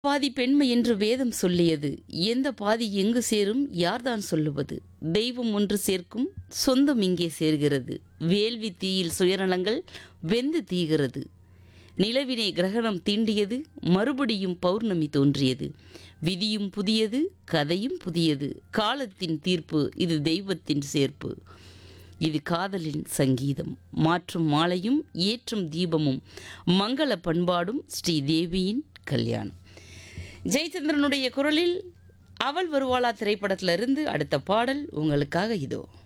பாதி பெண்மை என்று வேதம் சொல்லியது எந்த பாதி எங்கு சேரும் யார்தான் சொல்லுவது தெய்வம் ஒன்று சேர்க்கும் சொந்தம் இங்கே சேர்கிறது வேள்வி தீயில் சுயநலங்கள் வெந்து தீகிறது நிலவினை கிரகணம் தீண்டியது மறுபடியும் பௌர்ணமி தோன்றியது விதியும் புதியது கதையும் புதியது காலத்தின் தீர்ப்பு இது தெய்வத்தின் சேர்ப்பு இது காதலின் சங்கீதம் மாற்றும் மாலையும் ஏற்றும் தீபமும் மங்கள பண்பாடும் ஸ்ரீ தேவியின் கல்யாணம் ஜெயச்சந்திரனுடைய குரலில் அவள் வருவாளா திரைப்படத்திலிருந்து அடுத்த பாடல் உங்களுக்காக இதோ